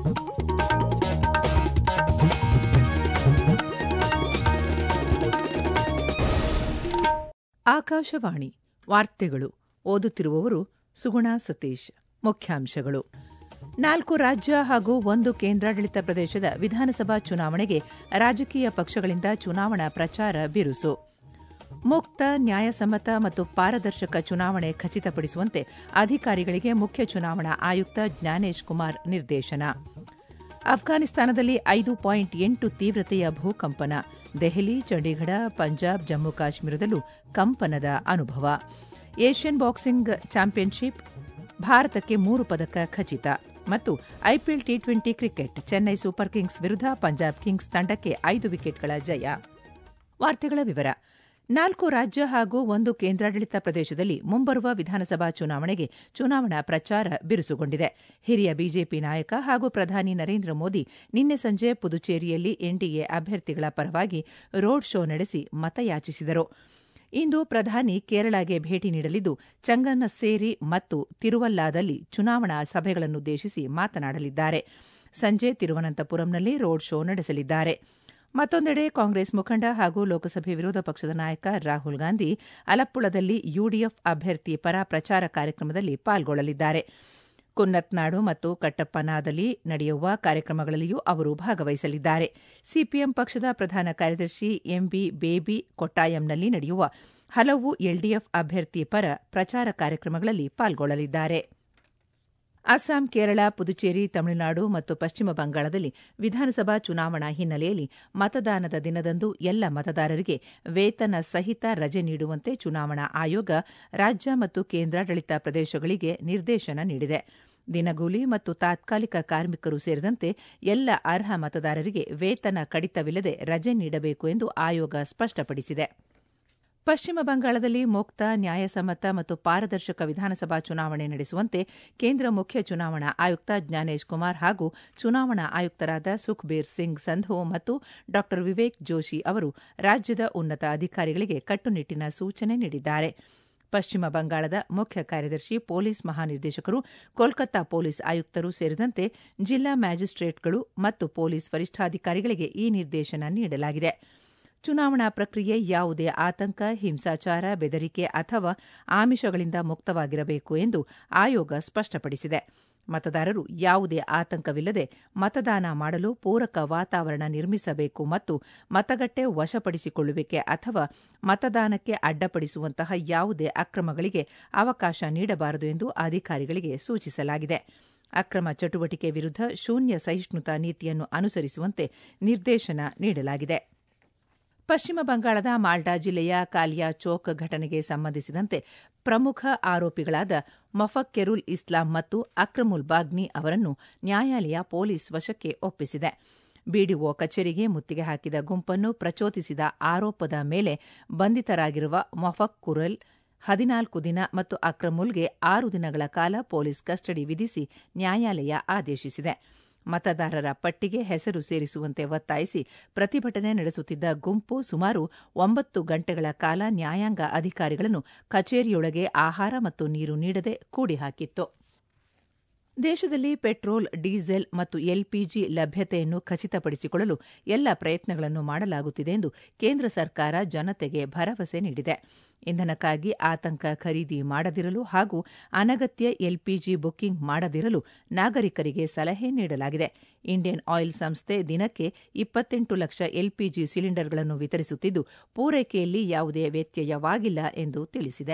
ಆಕಾಶವಾಣಿ ವಾರ್ತೆಗಳು ಓದುತ್ತಿರುವವರು ಸುಗುಣ ಸತೀಶ್ ಮುಖ್ಯಾಂಶಗಳು ನಾಲ್ಕು ರಾಜ್ಯ ಹಾಗೂ ಒಂದು ಕೇಂದ್ರಾಡಳಿತ ಪ್ರದೇಶದ ವಿಧಾನಸಭಾ ಚುನಾವಣೆಗೆ ರಾಜಕೀಯ ಪಕ್ಷಗಳಿಂದ ಚುನಾವಣಾ ಪ್ರಚಾರ ಬಿರುಸು ಮುಕ್ತ ನ್ಯಾಯಸಮ್ಮತ ಮತ್ತು ಪಾರದರ್ಶಕ ಚುನಾವಣೆ ಖಚಿತಪಡಿಸುವಂತೆ ಅಧಿಕಾರಿಗಳಿಗೆ ಮುಖ್ಯ ಚುನಾವಣಾ ಆಯುಕ್ತ ಜ್ಞಾನೇಶ್ ಕುಮಾರ್ ನಿರ್ದೇಶನ ಅಫ್ಘಾನಿಸ್ತಾನದಲ್ಲಿ ಐದು ಪಾಯಿಂಟ್ ಎಂಟು ತೀವ್ರತೆಯ ಭೂಕಂಪನ ದೆಹಲಿ ಚಂಡೀಗಢ ಪಂಜಾಬ್ ಜಮ್ಮು ಕಾಶ್ಮೀರದಲ್ಲೂ ಕಂಪನದ ಅನುಭವ ಏಷ್ಯನ್ ಬಾಕ್ಸಿಂಗ್ ಚಾಂಪಿಯನ್ಶಿಪ್ ಭಾರತಕ್ಕೆ ಮೂರು ಪದಕ ಖಚಿತ ಮತ್ತು IPL T twenty cricket Chennai Super Kings ವಿರುದ್ಧ ಪಂಜಾಬ್ ಕಿಂಗ್ಸ್ ತಂಡಕ್ಕೆ ಐದು ವಿಕೆಟ್ಗಳ ಜಯ ವಾರ್ತೆಗಳ ವಿವರ ನಾಲ್ಕು ರಾಜ್ಯ ಹಾಗೂ ಒಂದು ಕೇಂದ್ರಾಡಳಿತ ಪ್ರದೇಶದಲ್ಲಿ ಮುಂಬರುವ ವಿಧಾನಸಭಾ ಚುನಾವಣೆಗೆ ಚುನಾವಣಾ ಪ್ರಚಾರ ಬಿರುಸುಗೊಂಡಿದೆ ಹಿರಿಯ ಬಿಜೆಪಿ ನಾಯಕ ಹಾಗೂ ಪ್ರಧಾನಿ ನರೇಂದ್ರ ಮೋದಿ ನಿನ್ನೆ ಸಂಜೆ ಪುದುಚೇರಿಯಲ್ಲಿ ಎನ್ಡಿಎ ಅಭ್ಯರ್ಥಿಗಳ ಪರವಾಗಿ ರೋಡ್ ಶೋ ನಡೆಸಿ ಮತಯಾಚಿಸಿದರು ಇಂದು ಪ್ರಧಾನಿ ಕೇರಳಗೆ ಭೇಟಿ ನೀಡಲಿದ್ದು ಚಂಗನಸ್ಸೇರಿ ಮತ್ತು ತಿರುವಲ್ಲಾದಲ್ಲಿ ಚುನಾವಣಾ ಸಭೆಗಳನ್ನುದ್ದೇಶಿಸಿ ಮಾತನಾಡಲಿದ್ದಾರೆ ಸಂಜೆ ತಿರುವನಂತಪುರಂನಲ್ಲಿ ರೋಡ್ ಶೋ ನಡೆಸಲಿದ್ದಾರೆ ಮತ್ತೊಂದೆಡೆ ಕಾಂಗ್ರೆಸ್ ಮುಖಂಡ ಹಾಗೂ ಲೋಕಸಭೆ ವಿರೋಧ ಪಕ್ಷದ ನಾಯಕ ರಾಹುಲ್ ಗಾಂಧಿ ಅಲಪ್ಪುಳದಲ್ಲಿ ಯುಡಿಎಫ್ ಅಭ್ಯರ್ಥಿ ಪರ ಪ್ರಚಾರ ಕಾರ್ಯಕ್ರಮದಲ್ಲಿ ಪಾಲ್ಗೊಳ್ಳಲಿದ್ದಾರೆ ಕುನ್ನತ್ನಾಡು ಮತ್ತು ಕಟ್ಟಪ್ಪನಾದಲ್ಲಿ ನಡೆಯುವ ಕಾರ್ಯಕ್ರಮಗಳಲ್ಲಿಯೂ ಅವರು ಭಾಗವಹಿಸಲಿದ್ದಾರೆ ಸಿಪಿಎಂ ಪಕ್ಷದ ಪ್ರಧಾನ ಕಾರ್ಯದರ್ಶಿ ಎಂಬಿ ಬೇಬಿ ಕೊಟ್ಟಾಯಂನಲ್ಲಿ ನಡೆಯುವ ಹಲವು ಎಲ್ಡಿಎಫ್ ಅಭ್ಯರ್ಥಿ ಪರ ಪ್ರಚಾರ ಕಾರ್ಯಕ್ರಮಗಳಲ್ಲಿ ಪಾಲ್ಗೊಳ್ಳಲಿದ್ದಾರೆ ಅಸ್ಸಾಂ ಕೇರಳ ಪುದುಚೇರಿ ತಮಿಳುನಾಡು ಮತ್ತು ಪಶ್ಚಿಮ ಬಂಗಾಳದಲ್ಲಿ ವಿಧಾನಸಭಾ ಚುನಾವಣಾ ಹಿನ್ನೆಲೆಯಲ್ಲಿ ಮತದಾನದ ದಿನದಂದು ಎಲ್ಲ ಮತದಾರರಿಗೆ ವೇತನ ಸಹಿತ ರಜೆ ನೀಡುವಂತೆ ಚುನಾವಣಾ ಆಯೋಗ ರಾಜ್ಯ ಮತ್ತು ಕೇಂದ್ರಾಡಳಿತ ಪ್ರದೇಶಗಳಿಗೆ ನಿರ್ದೇಶನ ನೀಡಿದೆ ದಿನಗೂಲಿ ಮತ್ತು ತಾತ್ಕಾಲಿಕ ಕಾರ್ಮಿಕರು ಸೇರಿದಂತೆ ಎಲ್ಲ ಅರ್ಹ ಮತದಾರರಿಗೆ ವೇತನ ಕಡಿತವಿಲ್ಲದೆ ರಜೆ ನೀಡಬೇಕು ಎಂದು ಆಯೋಗ ಸ್ಪಷ್ಟಪಡಿಸಿದೆ ಪಶ್ಚಿಮ ಬಂಗಾಳದಲ್ಲಿ ಮುಕ್ತ ನ್ಯಾಯಸಮ್ಮತ ಮತ್ತು ಪಾರದರ್ಶಕ ವಿಧಾನಸಭಾ ಚುನಾವಣೆ ನಡೆಸುವಂತೆ ಕೇಂದ್ರ ಮುಖ್ಯ ಚುನಾವಣಾ ಆಯುಕ್ತ ಜ್ಞಾನೇಶ್ ಕುಮಾರ್ ಹಾಗೂ ಚುನಾವಣಾ ಆಯುಕ್ತರಾದ ಸುಖ್ಬೀರ್ ಸಿಂಗ್ ಸಂಧು ಮತ್ತು ಡಾ ವಿವೇಕ್ ಜೋಶಿ ಅವರು ರಾಜ್ಯದ ಉನ್ನತ ಅಧಿಕಾರಿಗಳಿಗೆ ಕಟ್ಟುನಿಟ್ಟಿನ ಸೂಚನೆ ನೀಡಿದ್ದಾರೆ ಪಶ್ಚಿಮ ಬಂಗಾಳದ ಮುಖ್ಯ ಕಾರ್ಯದರ್ಶಿ ಪೊಲೀಸ್ ಮಹಾನಿರ್ದೇಶಕರು ಕೋಲ್ಕತ್ತಾ ಪೊಲೀಸ್ ಆಯುಕ್ತರು ಸೇರಿದಂತೆ ಜಿಲ್ಲಾ ಮ್ಯಾಜಿಸ್ಟ್ರೇಟ್ಗಳು ಮತ್ತು ಪೊಲೀಸ್ ವರಿಷ್ಠಾಧಿಕಾರಿಗಳಿಗೆ ಈ ನಿರ್ದೇಶನ ನೀಡಲಾಗಿದೆ ಚುನಾವಣಾ ಪ್ರಕ್ರಿಯೆ ಯಾವುದೇ ಆತಂಕ ಹಿಂಸಾಚಾರ ಬೆದರಿಕೆ ಅಥವಾ ಆಮಿಷಗಳಿಂದ ಮುಕ್ತವಾಗಿರಬೇಕು ಎಂದು ಆಯೋಗ ಸ್ಪಷ್ಟಪಡಿಸಿದೆ ಮತದಾರರು ಯಾವುದೇ ಆತಂಕವಿಲ್ಲದೆ ಮತದಾನ ಮಾಡಲು ಪೂರಕ ವಾತಾವರಣ ನಿರ್ಮಿಸಬೇಕು ಮತ್ತು ಮತಗಟ್ಟೆ ವಶಪಡಿಸಿಕೊಳ್ಳುವಿಕೆ ಅಥವಾ ಮತದಾನಕ್ಕೆ ಅಡ್ಡಪಡಿಸುವಂತಹ ಯಾವುದೇ ಅಕ್ರಮಗಳಿಗೆ ಅವಕಾಶ ನೀಡಬಾರದು ಎಂದು ಅಧಿಕಾರಿಗಳಿಗೆ ಸೂಚಿಸಲಾಗಿದೆ ಅಕ್ರಮ ಚಟುವಟಿಕೆ ವಿರುದ್ಧ ಶೂನ್ಯ ಸಹಿಷ್ಣುತಾ ನೀತಿಯನ್ನು ಅನುಸರಿಸುವಂತೆ ನಿರ್ದೇಶನ ನೀಡಲಾಗಿದೆ ಪಶ್ಚಿಮ ಬಂಗಾಳದ ಮಾಲ್ಡಾ ಜಿಲ್ಲೆಯ ಕಾಲಿಯಾ ಚೌಕ್ ಘಟನೆಗೆ ಸಂಬಂಧಿಸಿದಂತೆ ಪ್ರಮುಖ ಆರೋಪಿಗಳಾದ ಮಫಕ್ಕೆರುಲ್ ಇಸ್ಲಾಂ ಮತ್ತು ಅಕ್ರಮುಲ್ ಬಾಗ್ನಿ ಅವರನ್ನು ನ್ಯಾಯಾಲಯ ಪೊಲೀಸ್ ವಶಕ್ಕೆ ಒಪ್ಪಿಸಿದೆ ಬಿಡಿಒ ಕಚೇರಿಗೆ ಮುತ್ತಿಗೆ ಹಾಕಿದ ಗುಂಪನ್ನು ಪ್ರಚೋದಿಸಿದ ಆರೋಪದ ಮೇಲೆ ಬಂಧಿತರಾಗಿರುವ ಮಫಕ್ ಕುರಲ್ ಹದಿನಾಲ್ಕು ದಿನ ಮತ್ತು ಅಕ್ರಮುಲ್ಗೆ ಆರು ದಿನಗಳ ಕಾಲ ಪೊಲೀಸ್ ಕಸ್ಟಡಿ ವಿಧಿಸಿ ನ್ಯಾಯಾಲಯ ಆದೇಶಿಸಿದೆ ಮತದಾರರ ಪಟ್ಟಿಗೆ ಹೆಸರು ಸೇರಿಸುವಂತೆ ಒತ್ತಾಯಿಸಿ ಪ್ರತಿಭಟನೆ ನಡೆಸುತ್ತಿದ್ದ ಗುಂಪು ಸುಮಾರು ಒಂಬತ್ತು ಗಂಟೆಗಳ ಕಾಲ ನ್ಯಾಯಾಂಗ ಅಧಿಕಾರಿಗಳನ್ನು ಕಚೇರಿಯೊಳಗೆ ಆಹಾರ ಮತ್ತು ನೀರು ನೀಡದೆ ಕೂಡಿಹಾಕಿತ್ತು ದೇಶದಲ್ಲಿ ಪೆಟ್ರೋಲ್ ಡೀಸೆಲ್ ಮತ್ತು ಎಲ್ಪಿಜಿ ಲಭ್ಯತೆಯನ್ನು ಖಚಿತಪಡಿಸಿಕೊಳ್ಳಲು ಎಲ್ಲ ಪ್ರಯತ್ನಗಳನ್ನು ಮಾಡಲಾಗುತ್ತಿದೆ ಎಂದು ಕೇಂದ್ರ ಸರ್ಕಾರ ಜನತೆಗೆ ಭರವಸೆ ನೀಡಿದೆ ಇಂಧನಕ್ಕಾಗಿ ಆತಂಕ ಖರೀದಿ ಮಾಡದಿರಲು ಹಾಗೂ ಅನಗತ್ಯ ಎಲ್ಪಿಜಿ ಬುಕ್ಕಿಂಗ್ ಮಾಡದಿರಲು ನಾಗರಿಕರಿಗೆ ಸಲಹೆ ನೀಡಲಾಗಿದೆ ಇಂಡಿಯನ್ ಆಯಿಲ್ ಸಂಸ್ಥೆ ದಿನಕ್ಕೆ ಇಪ್ಪತ್ತೆಂಟು ಲಕ್ಷ ಎಲ್ಪಿಜಿ ಸಿಲಿಂಡರ್ಗಳನ್ನು ವಿತರಿಸುತ್ತಿದ್ದು ಪೂರೈಕೆಯಲ್ಲಿ ಯಾವುದೇ ವ್ಯತ್ಯಯವಾಗಿಲ್ಲ ಎಂದು ತಿಳಿಸಿದೆ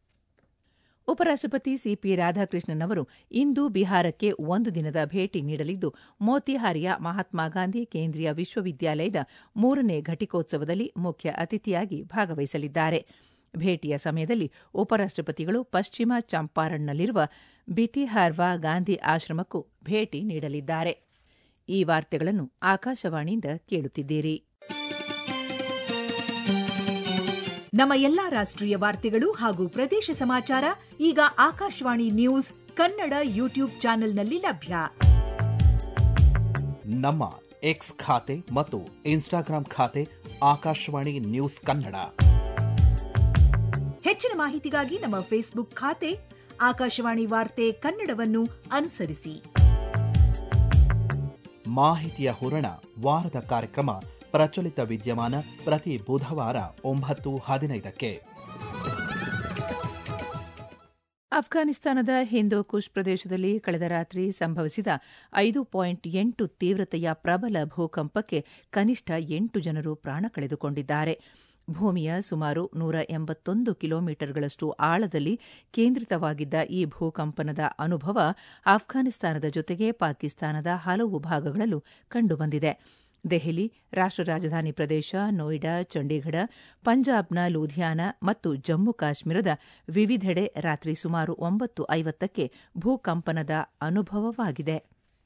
ಉಪರಾಷ್ಟಪತಿ ಸಿಪಿ ರಾಧಾಕೃಷ್ಣನ್ ಅವರು ಇಂದು ಬಿಹಾರಕ್ಕೆ ಒಂದು ದಿನದ ಭೇಟಿ ನೀಡಲಿದ್ದು ಮೋತಿಹಾರಿಯ ಮಹಾತ್ಮ ಗಾಂಧಿ ಕೇಂದ್ರೀಯ ವಿಶ್ವವಿದ್ಯಾಲಯದ ಮೂರನೇ ಘಟಿಕೋತ್ಸವದಲ್ಲಿ ಮುಖ್ಯ ಅತಿಥಿಯಾಗಿ ಭಾಗವಹಿಸಲಿದ್ದಾರೆ ಭೇಟಿಯ ಸಮಯದಲ್ಲಿ ಉಪರಾಷ್ಟಪತಿಗಳು ಪಶ್ಚಿಮ ಚಂಪಾರನ್ನಲ್ಲಿರುವ ಬಿತಿಹಾರ್ವಾ ಗಾಂಧಿ ಆಶ್ರಮಕ್ಕೂ ಭೇಟಿ ನೀಡಲಿದ್ದಾರೆ ಈ ವಾರ್ತೆಗಳನ್ನು ಆಕಾಶವಾಣಿಯಿಂದ ಕೇಳುತ್ತಿದ್ದೀರಿ ನಮ್ಮ ಎಲ್ಲಾ ರಾಷ್ಟ್ರೀಯ ವಾರ್ತೆಗಳು ಹಾಗೂ ಪ್ರದೇಶ ಸಮಾಚಾರ ಈಗ ಆಕಾಶವಾಣಿ ನ್ಯೂಸ್ ಕನ್ನಡ ಯೂಟ್ಯೂಬ್ ಚಾನೆಲ್ನಲ್ಲಿ ಲಭ್ಯ ನಮ್ಮ ಎಕ್ಸ್ ಖಾತೆ ಮತ್ತು ಇನ್ಸ್ಟಾಗ್ರಾಂ ಖಾತೆ ಆಕಾಶವಾಣಿ ನ್ಯೂಸ್ ಕನ್ನಡ ಹೆಚ್ಚಿನ ಮಾಹಿತಿಗಾಗಿ ನಮ್ಮ ಫೇಸ್ಬುಕ್ ಖಾತೆ ಆಕಾಶವಾಣಿ ವಾರ್ತೆ ಕನ್ನಡವನ್ನು ಅನುಸರಿಸಿ ಮಾಹಿತಿಯ ಹೂರಣ ವಾರದ ಕಾರ್ಯಕ್ರಮ ಪ್ರಚಲಿತ ವಿದ್ಯಮಾನ ಪ್ರತಿ ಬುಧವಾರ ಒಂಬತ್ತು ಹದಿನೈದಕ್ಕೆ ಅಫ್ಘಾನಿಸ್ತಾನದ ಹಿಂದೂ ಕುಶ್ ಪ್ರದೇಶದಲ್ಲಿ ಕಳೆದ ರಾತ್ರಿ ಸಂಭವಿಸಿದ ಐದು ಪಾಯಿಂಟ್ ಎಂಟು ತೀವ್ರತೆಯ ಪ್ರಬಲ ಭೂಕಂಪಕ್ಕೆ ಕನಿಷ್ಠ ಎಂಟು ಜನರು ಪ್ರಾಣ ಕಳೆದುಕೊಂಡಿದ್ದಾರೆ ಭೂಮಿಯ ಸುಮಾರು ನೂರ ಎಂಬತ್ತೊಂದು ಕಿಲೋಮೀಟರ್ಗಳಷ್ಟು ಆಳದಲ್ಲಿ ಕೇಂದ್ರಿತವಾಗಿದ್ದ ಈ ಭೂಕಂಪನದ ಅನುಭವ ಅಫ್ಘಾನಿಸ್ತಾನದ ಜೊತೆಗೆ ಪಾಕಿಸ್ತಾನದ ಹಲವು ಭಾಗಗಳಲ್ಲೂ ಕಂಡುಬಂದಿದೆ ದೆಹಲಿ ರಾಷ್ಟ್ರ ರಾಜಧಾನಿ ಪ್ರದೇಶ ನೋಯ್ಡಾ ಚಂಡೀಗಢ ಪಂಜಾಬ್ನ ಲೂಧಿಯಾನ ಮತ್ತು ಜಮ್ಮು ಕಾಶ್ಮೀರದ ವಿವಿಧೆಡೆ ರಾತ್ರಿ ಸುಮಾರು ಒಂಬತ್ತು ಐವತ್ತಕ್ಕೆ ಭೂಕಂಪನದ ಅನುಭವವಾಗಿದೆ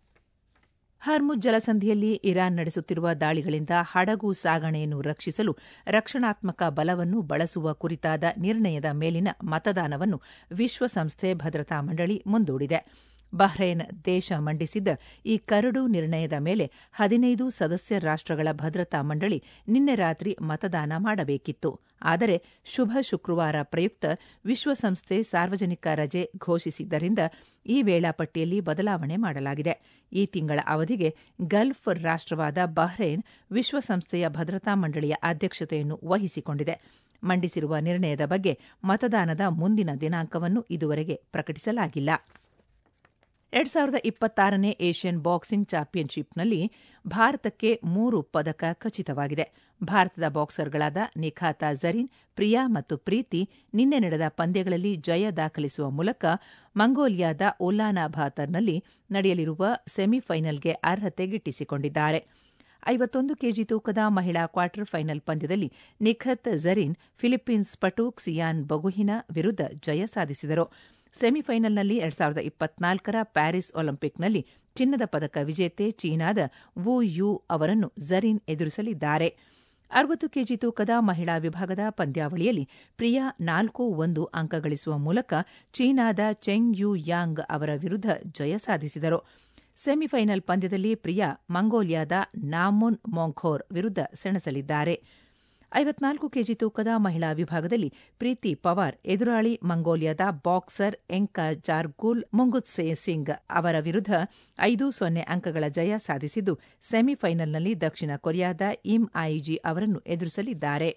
ಹರ್ಮುಜ್ ಜಲಸಂಧಿಯಲ್ಲಿ ಇರಾನ್ ನಡೆಸುತ್ತಿರುವ ದಾಳಿಗಳಿಂದ ಹಡಗು ಸಾಗಣೆಯನ್ನು ರಕ್ಷಿಸಲು ರಕ್ಷಣಾತ್ಮಕ ಬಲವನ್ನು ಬಳಸುವ ಕುರಿತಾದ ನಿರ್ಣಯದ ಮೇಲಿನ ಮತದಾನವನ್ನು ವಿಶ್ವಸಂಸ್ಥೆ ಭದ್ರತಾ ಮಂಡಳಿ ಮುಂದೂಡಿದೆ ಬಹ್ರೇನ್ ದೇಶ ಮಂಡಿಸಿದ್ದ ಈ ಕರಡು ನಿರ್ಣಯದ ಮೇಲೆ ಹದಿನೈದು ಸದಸ್ಯ ರಾಷ್ಟ್ರಗಳ ಭದ್ರತಾ ಮಂಡಳಿ ನಿನ್ನೆ ರಾತ್ರಿ ಮತದಾನ ಮಾಡಬೇಕಿತ್ತು ಆದರೆ ಶುಭ ಶುಕ್ರವಾರ ಪ್ರಯುಕ್ತ ವಿಶ್ವಸಂಸ್ಥೆ ಸಾರ್ವಜನಿಕ ರಜೆ ಘೋಷಿಸಿದ್ದರಿಂದ ಈ ವೇಳಾಪಟ್ಟಿಯಲ್ಲಿ ಬದಲಾವಣೆ ಮಾಡಲಾಗಿದೆ ಈ ತಿಂಗಳ ಅವಧಿಗೆ ಗಲ್ಫ್ ರಾಷ್ಟ್ರವಾದ ಬಹ್ರೇನ್ ವಿಶ್ವಸಂಸ್ಥೆಯ ಭದ್ರತಾ ಮಂಡಳಿಯ ಅಧ್ಯಕ್ಷತೆಯನ್ನು ವಹಿಸಿಕೊಂಡಿದೆ ಮಂಡಿಸಿರುವ ನಿರ್ಣಯದ ಬಗ್ಗೆ ಮತದಾನದ ಮುಂದಿನ ದಿನಾಂಕವನ್ನು ಇದುವರೆಗೆ ಪ್ರಕಟಿಸಲಾಗಿಲ್ಲ ಎರಡ್ ಸಾವಿರದ ಇಪ್ಪತ್ತಾರನೇ ಏಷ್ಯನ್ ಬಾಕ್ಸಿಂಗ್ ಚಾಂಪಿಯನ್ಶಿಪ್ನಲ್ಲಿ ಭಾರತಕ್ಕೆ ಮೂರು ಪದಕ ಖಚಿತವಾಗಿದೆ ಭಾರತದ ಬಾಕ್ಸರ್ಗಳಾದ ನಿಖಾತಾ ಜರೀನ್ ಪ್ರಿಯಾ ಮತ್ತು ಪ್ರೀತಿ ನಿನ್ನೆ ನಡೆದ ಪಂದ್ಯಗಳಲ್ಲಿ ಜಯ ದಾಖಲಿಸುವ ಮೂಲಕ ಮಂಗೋಲಿಯಾದ ಉಲಾನಾಭಾತರ್ನಲ್ಲಿ ನಡೆಯಲಿರುವ ಸೆಮಿಫೈನಲ್ಗೆ ಅರ್ಹತೆ ಗಿಟ್ಟಿಸಿಕೊಂಡಿದ್ದಾರೆ ಐವತ್ತೊಂದು ಕೆಜಿ ತೂಕದ ಮಹಿಳಾ ಕ್ವಾರ್ಟರ್ ಫೈನಲ್ ಪಂದ್ಯದಲ್ಲಿ ನಿಖತ್ ಜರೀನ್ ಫಿಲಿಪ್ಪೀನ್ಸ್ ಪಟೂಕ್ ಸಿಯಾನ್ ಬಗುಹಿನ ವಿರುದ್ಧ ಜಯ ಸಾಧಿಸಿದರು ಸೆಮಿಫೈನಲ್ನಲ್ಲಿ ಎರಡ್ ಸಾವಿರದ ಇಪ್ಪತ್ನಾಲ್ಕರ ಪ್ಯಾರಿಸ್ ಒಲಿಂಪಿಕ್ನಲ್ಲಿ ಚಿನ್ನದ ಪದಕ ವಿಜೇತೆ ಚೀನಾದ ವು ಯು ಅವರನ್ನು ಜರೀನ್ ಎದುರಿಸಲಿದ್ದಾರೆ ಅರವತ್ತು ಕೆಜಿ ತೂಕದ ಮಹಿಳಾ ವಿಭಾಗದ ಪಂದ್ಯಾವಳಿಯಲ್ಲಿ ಪ್ರಿಯಾ ನಾಲ್ಕು ಒಂದು ಅಂಕ ಗಳಿಸುವ ಮೂಲಕ ಚೀನಾದ ಚೆಂಗ್ ಯು ಯಾಂಗ್ ಅವರ ವಿರುದ್ಧ ಜಯ ಸಾಧಿಸಿದರು ಸೆಮಿಫೈನಲ್ ಪಂದ್ಯದಲ್ಲಿ ಪ್ರಿಯಾ ಮಂಗೋಲಿಯಾದ ನಾಮುನ್ ಮೊಂಖೋರ್ ವಿರುದ್ಧ ಸೆಣಸಲಿದ್ದಾರೆ ಐವತ್ನಾಲ್ಕು ಕೆಜಿ ತೂಕದ ಮಹಿಳಾ ವಿಭಾಗದಲ್ಲಿ ಪ್ರೀತಿ ಪವಾರ್ ಎದುರಾಳಿ ಮಂಗೋಲಿಯಾದ ಬಾಕ್ಸರ್ ಎಂಕಾ ಜಾರ್ಗೂಲ್ ಮುಂಗುತ್ಸೆ ಸಿಂಗ್ ಅವರ ವಿರುದ್ಧ ಐದು ಸೊನ್ನೆ ಅಂಕಗಳ ಜಯ ಸಾಧಿಸಿದ್ದು ಸೆಮಿಫೈನಲ್ನಲ್ಲಿ ದಕ್ಷಿಣ ಕೊರಿಯಾದ ಇಮ್ ಐಜಿ ಅವರನ್ನು ಎದುರಿಸಲಿದ್ದಾರೆ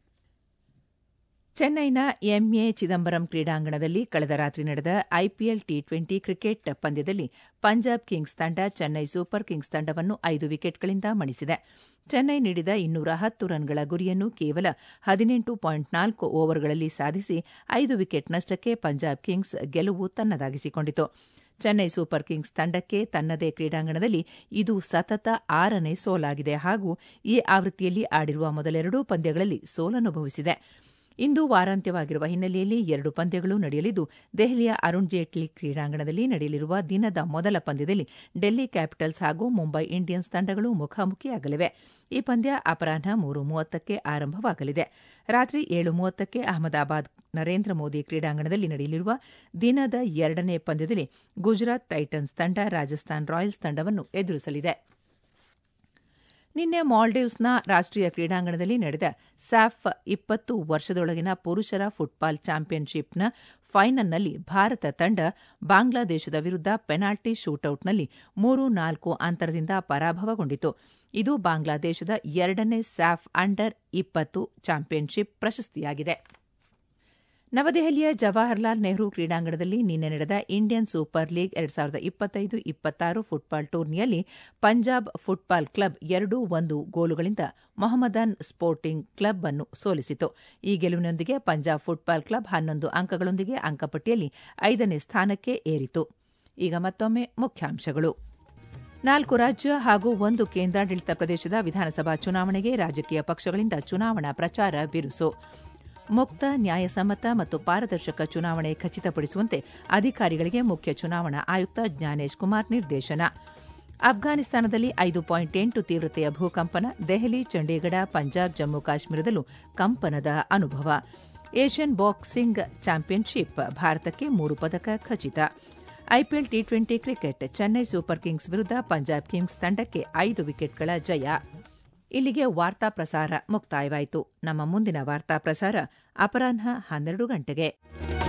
ಚೆನ್ನೈನ ಎಂಎ ಚಿದಂಬರಂ ಕ್ರೀಡಾಂಗಣದಲ್ಲಿ ಕಳೆದ ರಾತ್ರಿ ನಡೆದ ಐಪಿಎಲ್ ಟಿ ಟ್ವೆಂಟಿ ಕ್ರಿಕೆಟ್ ಪಂದ್ಯದಲ್ಲಿ ಪಂಜಾಬ್ ಕಿಂಗ್ಸ್ ತಂಡ ಚೆನ್ನೈ ಸೂಪರ್ ಕಿಂಗ್ಸ್ ತಂಡವನ್ನು ಐದು ವಿಕೆಟ್ಗಳಿಂದ ಮಣಿಸಿದೆ ಚೆನ್ನೈ ನೀಡಿದ ಇನ್ನೂರ ಹತ್ತು ರನ್ಗಳ ಗುರಿಯನ್ನು ಕೇವಲ ಹದಿನೆಂಟು ಪಾಯಿಂಟ್ ನಾಲ್ಕು ಓವರ್ಗಳಲ್ಲಿ ಸಾಧಿಸಿ ಐದು ವಿಕೆಟ್ ನಷ್ಟಕ್ಕೆ ಪಂಜಾಬ್ ಕಿಂಗ್ಸ್ ಗೆಲುವು ತನ್ನದಾಗಿಸಿಕೊಂಡಿತು ಚೆನ್ನೈ ಸೂಪರ್ ಕಿಂಗ್ಸ್ ತಂಡಕ್ಕೆ ತನ್ನದೇ ಕ್ರೀಡಾಂಗಣದಲ್ಲಿ ಇದು ಸತತ ಆರನೇ ಸೋಲಾಗಿದೆ ಹಾಗೂ ಈ ಆವೃತ್ತಿಯಲ್ಲಿ ಆಡಿರುವ ಮೊದಲೆರಡೂ ಪಂದ್ಯಗಳಲ್ಲಿ ಸೋಲನುಭವಿಸಿದೆ ಇಂದು ವಾರಾಂತ್ಯವಾಗಿರುವ ಹಿನ್ನೆಲೆಯಲ್ಲಿ ಎರಡು ಪಂದ್ಯಗಳು ನಡೆಯಲಿದ್ದು ದೆಹಲಿಯ ಅರುಣ್ ಜೇಟ್ಲಿ ಕ್ರೀಡಾಂಗಣದಲ್ಲಿ ನಡೆಯಲಿರುವ ದಿನದ ಮೊದಲ ಪಂದ್ಯದಲ್ಲಿ ಡೆಲ್ಲಿ ಕ್ಯಾಪಿಟಲ್ಸ್ ಹಾಗೂ ಮುಂಬೈ ಇಂಡಿಯನ್ಸ್ ತಂಡಗಳು ಮುಖಾಮುಖಿಯಾಗಲಿವೆ ಈ ಪಂದ್ಯ ಅಪರಾಹ್ನ ಮೂರು ಮೂವತ್ತಕ್ಕೆ ಆರಂಭವಾಗಲಿದೆ ರಾತ್ರಿ ಏಳು ಮೂವತ್ತಕ್ಕೆ ಅಹಮದಾಬಾದ್ ನರೇಂದ್ರ ಮೋದಿ ಕ್ರೀಡಾಂಗಣದಲ್ಲಿ ನಡೆಯಲಿರುವ ದಿನದ ಎರಡನೇ ಪಂದ್ಯದಲ್ಲಿ ಗುಜರಾತ್ ಟೈಟನ್ಸ್ ತಂಡ ರಾಜಸ್ಥಾನ್ ರಾಯಲ್ಸ್ ತಂಡವನ್ನು ಎದುರಿಸಲಿದೆ ನಿನ್ನೆ ಮಾಲ್ಡೀವ್ಸ್ನ ರಾಷ್ಟೀಯ ಕ್ರೀಡಾಂಗಣದಲ್ಲಿ ನಡೆದ ಸ್ಯಾಫ್ ಇಪ್ಪತ್ತು ವರ್ಷದೊಳಗಿನ ಪುರುಷರ ಫುಟ್ಬಾಲ್ ಚಾಂಪಿಯನ್ಶಿಪ್ನ ಫೈನಲ್ನಲ್ಲಿ ಭಾರತ ತಂಡ ಬಾಂಗ್ಲಾದೇಶದ ವಿರುದ್ಧ ಪೆನಾಲ್ಟಿ ಶೂಟೌಟ್ನಲ್ಲಿ ಮೂರು ನಾಲ್ಕು ಅಂತರದಿಂದ ಪರಾಭವಗೊಂಡಿತು ಇದು ಬಾಂಗ್ಲಾದೇಶದ ಎರಡನೇ ಸ್ಯಾಫ್ ಅಂಡರ್ ಇಪ್ಪತ್ತು ಚಾಂಪಿಯನ್ಶಿಪ್ ಪ್ರಶಸ್ತಿಯಾಗಿದೆ ನವದೆಹಲಿಯ ಜವಾಹರ್ಲಾಲ್ ನೆಹರು ಕ್ರೀಡಾಂಗಣದಲ್ಲಿ ನಿನ್ನೆ ನಡೆದ ಇಂಡಿಯನ್ ಸೂಪರ್ ಲೀಗ್ ಎರಡ್ ಸಾವಿರದ ಇಪ್ಪತ್ತೈದು ಇಪ್ಪತ್ತಾರು ಫುಟ್ಬಾಲ್ ಟೂರ್ನಿಯಲ್ಲಿ ಪಂಜಾಬ್ ಫುಟ್ಬಾಲ್ ಕ್ಲಬ್ ಎರಡು ಒಂದು ಗೋಲುಗಳಿಂದ ಮೊಹಮ್ಮದನ್ ಸ್ಪೋರ್ಟಿಂಗ್ ಕ್ಲಬ್ ಅನ್ನು ಸೋಲಿಸಿತು ಈ ಗೆಲುವಿನೊಂದಿಗೆ ಪಂಜಾಬ್ ಫುಟ್ಬಾಲ್ ಕ್ಲಬ್ ಹನ್ನೊಂದು ಅಂಕಗಳೊಂದಿಗೆ ಅಂಕಪಟ್ಟಿಯಲ್ಲಿ ಐದನೇ ಸ್ಥಾನಕ್ಕೆ ಏರಿತು ಈಗ ಮತ್ತೊಮ್ಮೆ ಮುಖ್ಯಾಂಶಗಳು ನಾಲ್ಕು ರಾಜ್ಯ ಹಾಗೂ ಒಂದು ಕೇಂದ್ರಾಡಳಿತ ಪ್ರದೇಶದ ವಿಧಾನಸಭಾ ಚುನಾವಣೆಗೆ ರಾಜಕೀಯ ಪಕ್ಷಗಳಿಂದ ಚುನಾವಣಾ ಪ್ರಚಾರ ಬಿರುಸು ಮುಕ್ತ ನ್ಯಾಯಸಮ್ಮತ ಮತ್ತು ಪಾರದರ್ಶಕ ಚುನಾವಣೆ ಖಚಿತಪಡಿಸುವಂತೆ ಅಧಿಕಾರಿಗಳಿಗೆ ಮುಖ್ಯ ಚುನಾವಣಾ ಆಯುಕ್ತ ಜ್ಞಾನೇಶ್ ಕುಮಾರ್ ನಿರ್ದೇಶನ ಅಫ್ಘಾನಿಸ್ತಾನದಲ್ಲಿ ಐದು ಪಾಯಿಂಟ್ ಎಂಟು ತೀವ್ರತೆಯ ಭೂಕಂಪನ ದೆಹಲಿ ಚಂಡೀಗಢ ಪಂಜಾಬ್ ಜಮ್ಮು ಕಾಶ್ಮೀರದಲ್ಲೂ ಕಂಪನದ ಅನುಭವ ಏಷ್ಯನ್ ಬಾಕ್ಸಿಂಗ್ ಚಾಂಪಿಯನ್ಶಿಪ್ ಭಾರತಕ್ಕೆ ಮೂರು ಪದಕ ಖಚಿತ IPL T twenty cricket Chennai Super Kings ವಿರುದ್ಧ ಪಂಜಾಬ್ ಕಿಂಗ್ಸ್ ತಂಡಕ್ಕೆ ಐದು ವಿಕೆಟ್ಗಳ ಜಯ ಇಲ್ಲಿಗೆ ವಾರ್ತಾ ಪ್ರಸಾರ ಮುಕ್ತಾಯವಾಯಿತು ನಮ್ಮ ಮುಂದಿನ ವಾರ್ತಾ ಪ್ರಸಾರ ಅಪರಾಹ್ನ ಹನ್ನೆರಡು ಗಂಟೆಗೆ